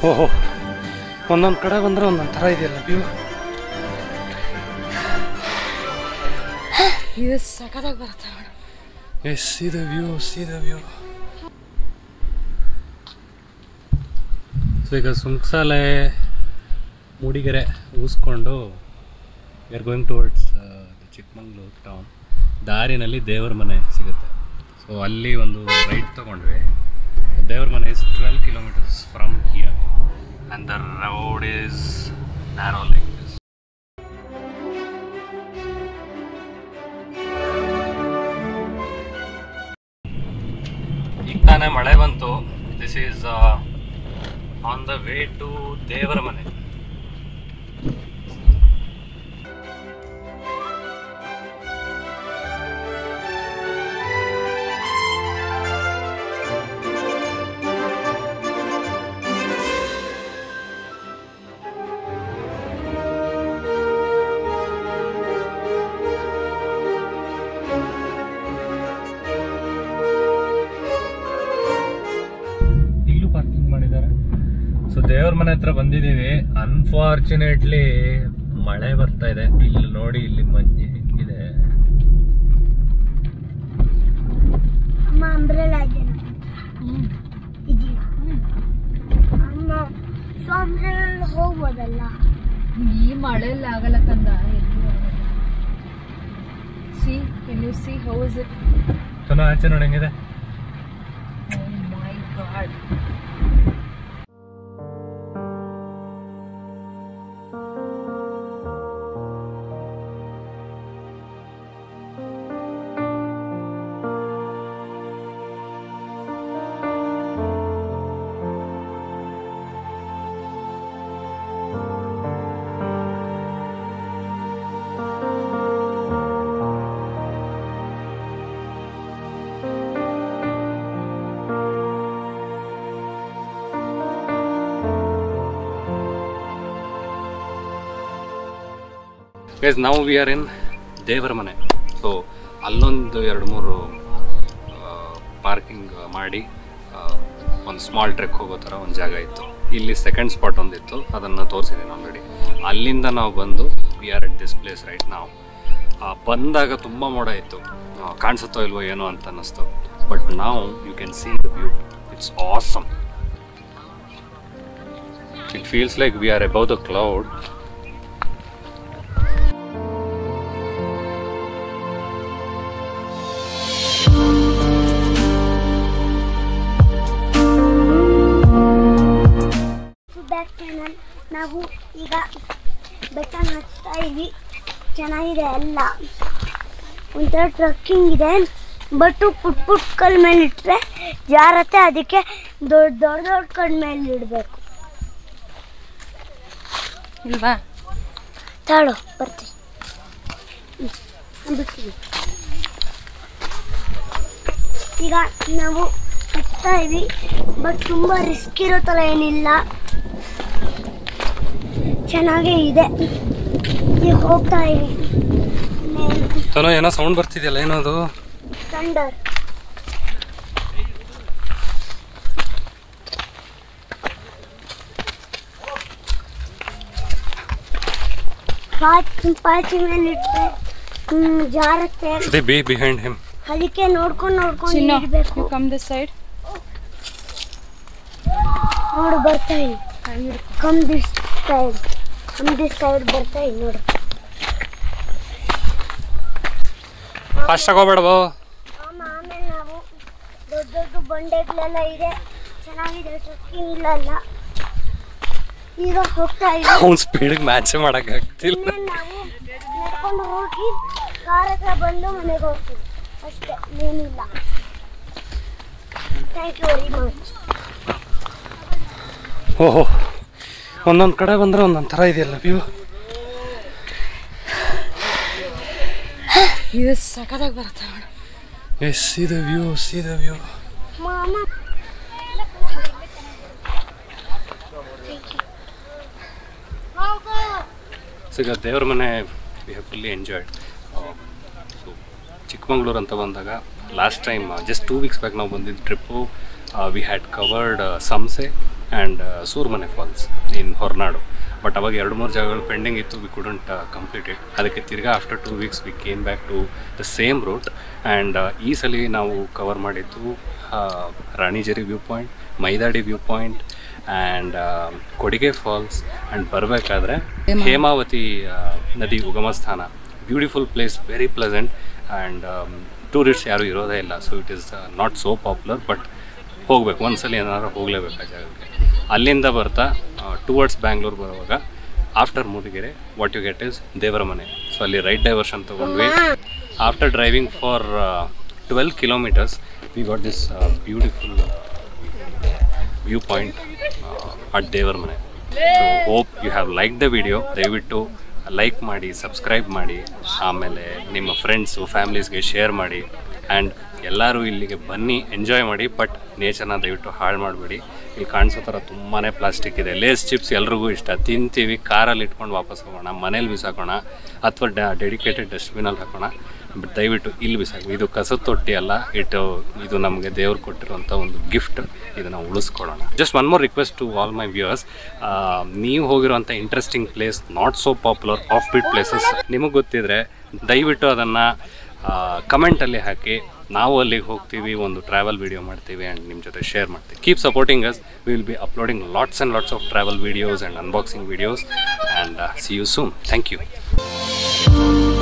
ಓಹೋ ಒಂದೊಂದು ಕಡೆ ಬಂದರೆ ಒಂದೊಂದು ಥರ ಇದೆಯಲ್ಲ ವ್ಯೂ ಇದು ಸಖತ್ತಾಗಿ ಬರುತ್ತೆ yes see the view see the view so ಈಗ ಸುಂಕ್ಸಾಲೆ ಮೂಡಿಗೆರೆ ಊಸ್ಕೊಂಡು we are going towards Chikmagalur town ದಾರಿನಲ್ಲಿ ದೇವರ ಮನೆ ಸಿಗುತ್ತೆ ಸೊ ಅಲ್ಲಿ ಒಂದು ರೈಟ್ ತೊಗೊಂಡ್ವಿ Devara Mane is twelve kilometers from here and the road is narrow like this ಈಗ ತಾನೇ ಮಳೆ ಬಂತು this is on the way to Devara Mane ಇಲ್ಲೂ ಪಾರ್ಕಿಂಗ್ ಮಾಡಿದ್ದಾರೆ ಸೊ ದೇವ್ರ ಮನೆ ಹತ್ರ ಬಂದಿದ್ದೀವಿ ಅನ್ಫಾರ್ಚುನೇಟ್ಲಿ ಮಳೆ ಬರ್ತಾ ಇದೆ ಇಲ್ಲಿ ನೋಡಿ ಇಲ್ಲಿ ಮಂಜು ಇದೆ ಅಮ್ಮ ಅಂಬ್ರೆಲಾ ಇದೆಯಾ ಇದೆಯಾ ಅಮ್ಮ ಸೊ ಅಂಬ್ರೆಲಾ ಹೋಗ್ಬೋದಲ್ಲ ಈ ಮಳೆಯಲ್ಲಿ ಆಗಲ್ಲ ಕಂದ see can you see how is it ಚಲೋ ಆಚೆ ನೋಡಿ ಹೆಂಗಿದೆ ಮೈ ಗಾಡ್ ಗೈಸ್ ನಾವು we are in Devara Mane so ಅಲ್ಲೊಂದು ಎರಡು ಮೂರು ಪಾರ್ಕಿಂಗ್ ಮಾಡಿ ಒಂದು ಸ್ಮಾಲ್ ಟ್ರೆಕ್ ಹೋಗೋ ಥರ ಒಂದು ಜಾಗ ಇತ್ತು ಇಲ್ಲಿ ಸೆಕೆಂಡ್ ಸ್ಪಾಟ್ ಒಂದಿತ್ತು ಅದನ್ನು ತೋರಿಸಿದ್ದೀನಿ ಆಲ್ರೆಡಿ ಅಲ್ಲಿಂದ ನಾವು ಬಂದು we are at this place right ನಾವು ಬಂದಾಗ ತುಂಬ ಮೋಡ ಇತ್ತು ಆ, ಕಾಣಿಸುತ್ತೋ ಇಲ್ವೋ ಏನೋ ಅಂತ ಅನ್ನಿಸ್ತು ಬಟ್ ನಾವು you can see the view it's awesome it feels like we are above the cloud back channel ನಾವು ಈಗ ಬೆಟ್ಟ ಹಚ್ತಾ ಇದ್ವಿ ಚೆನ್ನಾಗಿದೆ ಎಲ್ಲ ಒಂಥರ ಟ್ರಕ್ಕಿಂಗ್ ಇದೆ ಬಟ್ ಪುಟ್ ಪುಟ್ ಕಲ್ ಮೇಲೆ ಇಟ್ಟರೆ ಜಾರತ್ತೆ ಅದಕ್ಕೆ ದೊಡ್ಡ ದೊಡ್ಡ ದೊಡ್ಡ ಕಲ್ ಮೇಲೆ ಇಡಬೇಕು ಇಲ್ವಾ ತಾಳು ಬರ್ತೀನಿ ಹ್ಮ್, ಬಿಡ್ತೀನಿ ಈಗ ನಾವು ಹಚ್ತಾ ಇವಿ ಬಟ್ ತುಂಬ ರಿಸ್ಕ್ ಇರೋ ಥರ ಏನಿಲ್ಲ ಚೆನ್ನಾಗೇ ಇದೆ ಈಗ ಹೋಗ್ತಾ ಇವಿ ಮೇಲೆ ಚಲೋ ಏನೋ ಸೌಂಡ್ ಬರ್ತಿದೆಯಲ್ಲ ಏನದು ಥಂಡರ್ ಪಾಚಿ ಪಾಚಿ ಮೇಲೆ ಇಟ್ಟರೆ ಜಾರತ್ತೆ ದೇ ಬಿ ಬಿಹೈಂಡ್ ಹಿಮ್ ಅದಕ್ಕೆ ನೋಡ್ಕೊಂಡು ನೋಡ್ಕೊಂಡು ಚಿನ್ನು ಇಡಬೇಕು ಯು ಕಮ್ ದಿಸ್ ಸೈಡ್ ನೋಡು ಬರ್ತಾ ಇವಿ come this side come this side ಬರ್ತಾ ಇವಿ ನೋಡು ಫಾಸ್ಟ್ ಆಗೋಬೇಡವೋ ಆಮ ಆಮೇಲೆ ನಾವು ದೊಡ್ಡ ದೊಡ್ಡ ಬಂಡೆಗಳೆಲ್ಲ ಇದೆ ಚೆನ್ನಾಗಿದೆ ಟ್ರಕ್ಕಿಂಗ್ ಇಲ್ಲಲ್ಲ ಈಗ ಹೋಗ್ತಾ ಇವಿ ಅವ್ನ ಸ್ಪೀಡಿಗೆ ಮ್ಯಾಚ್ ಮಾಡೋಕ್ಕಾಗ್ತಿಲ್ಲ ಇನ್ನೇನು ನಾವು ನಡ್ಕೊಂಡು ಹೋಗಿ ಕಾರ್ ಹತ್ರ ಬಂದು ಮನೆಗೆ ಹೋಗ್ತೀವಿ ಅಷ್ಟೇ ಏನಿಲ್ಲ ಥ್ಯಾಂಕ್ ಯು ವೆರಿ ಮಚ್ ಓಹೋ ಒಂದೊಂದು ಕಡೆ ಬಂದರೆ ಒಂದೊಂದು ಥರ ಇದೆಯಲ್ಲ ವ್ಯೂ ಇದು ಸಖತ್ತಾಗಿ ಬರುತ್ತೆ madam yes see the view see the view ಮಾಮ ಸೊ ಈಗ Devra Mane we have fully enjoyed so Chikmagalur ಅಂತ ಬಂದಾಗ last time just two weeks back ನಾವು ಬಂದಿದ್ದು trip we had covered Samse and Surmane falls in Horanadu but ಅವಾಗ ಎರಡು ಮೂರು ಜಾಗಗಳು ಪೆಂಡಿಂಗ್ ಇತ್ತು ವಿ ಕುಡಂಟ್ ಕಂಪ್ಲೀಟ್ ಇಟ್ ಅದಕ್ಕೆ ತಿರ್ಗಾ after two weeks we came back to the same route and ಈ ಸಲ ನಾವು ಕವರ್ ಮಾಡಿದ್ದು ಆ, Ranijheri view point Maidadi view point and Kodige falls and ಬರಬೇಕಾದ್ರೆ ಹೇಮಾವತಿ ಆ, ನದಿ ಉಗಮ ಸ್ಥಾನ beautiful place very pleasant and tourist ಯಾರೂ ಇರೋದೇ ಇಲ್ಲ so it is not so popular but ಹೋಗ್ಬೇಕು ಒಂದ್ಸಲ ಏನಾದ್ರು ಹೋಗಲೇಬೇಕು ಆ ಜಾಗಕ್ಕೆ ಅಲ್ಲಿಂದ ಬರ್ತಾ ಟುವರ್ಡ್ಸ್ ಬ್ಯಾಂಗ್ಳೂರ್ ಬರುವಾಗ after Mudigere what you get is Devara Mane so ಅಲ್ಲಿ ರೈಟ್ ಡೈವರ್ಷನ್ ತೊಗೊಂಡ್ವಿ after driving for twelve kilometers we got this beautiful view point at Devara Mane so hope you have like the video ದಯವಿಟ್ಟು ಲೈಕ್ ಮಾಡಿ ಸಬ್ಸ್ಕ್ರೈಬ್ ಮಾಡಿ ಆಮೇಲೆ ನಿಮ್ಮ ಫ್ರೆಂಡ್ಸು ಫ್ಯಾಮ್ಲೀಸ್ಗೆ share ಮಾಡಿ and ಎಲ್ಲರೂ ಇಲ್ಲಿಗೆ ಬನ್ನಿ ಎಂಜಾಯ್ ಮಾಡಿ ಬಟ್ ನೇಚರ್ನ ದಯವಿಟ್ಟು ಹಾಳು ಮಾಡಬೇಡಿ ಇಲ್ಲಿ ಕಾಣಿಸೋ ಥರ ತುಂಬಾ ಪ್ಲಾಸ್ಟಿಕ್ ಇದೆ ಲೇಸ್ ಚಿಪ್ಸ್ ಎಲ್ರಿಗೂ ಇಷ್ಟ ತಿಂತೀವಿ ಕಾರಲ್ಲಿ ಇಟ್ಕೊಂಡು ವಾಪಸ್ ಹೋಗೋಣ ಮನೇಲಿ ಬಿಸಾಕೋಣ ಅಥವಾ ಡೆಡಿಕೇಟೆಡ್ ಡಸ್ಟ್ಬಿನಲ್ಲಿ ಹಾಕೋಣ ಬಟ್ ದಯವಿಟ್ಟು ಇಲ್ಲಿ ಬಿಸಾಕಿ ಇದು ಕಸದ ತೊಟ್ಟಿ ಅಲ್ಲ ಇಟ್ಟು ಇದು ನಮಗೆ ದೇವ್ರು ಕೊಟ್ಟಿರುವಂಥ ಒಂದು ಗಿಫ್ಟ್ ಇದನ್ನು ಉಳಿಸ್ಕೊಳ್ಳೋಣ just one more request to all my viewers ನೀವು ಹೋಗಿರುವಂಥ interesting place not so popular offbeat places ನಿಮಗೆ ಗೊತ್ತಿದ್ರೆ ದಯವಿಟ್ಟು ಅದನ್ನು ಕಮೆಂಟಲ್ಲಿ ಹಾಕಿ ನಾವು ಅಲ್ಲಿಗೆ ಹೋಗ್ತೀವಿ ಒಂದು ಟ್ರಾವೆಲ್ ವಿಡಿಯೋ ಮಾಡ್ತೀವಿ ಆ್ಯಂಡ್ ನಿಮ್ಮ ಜೊತೆ ಶೇರ್ ಮಾಡ್ತೀವಿ keep supporting us we will be uploading lots and lots of travel videos and unboxing videos and see you soon thank you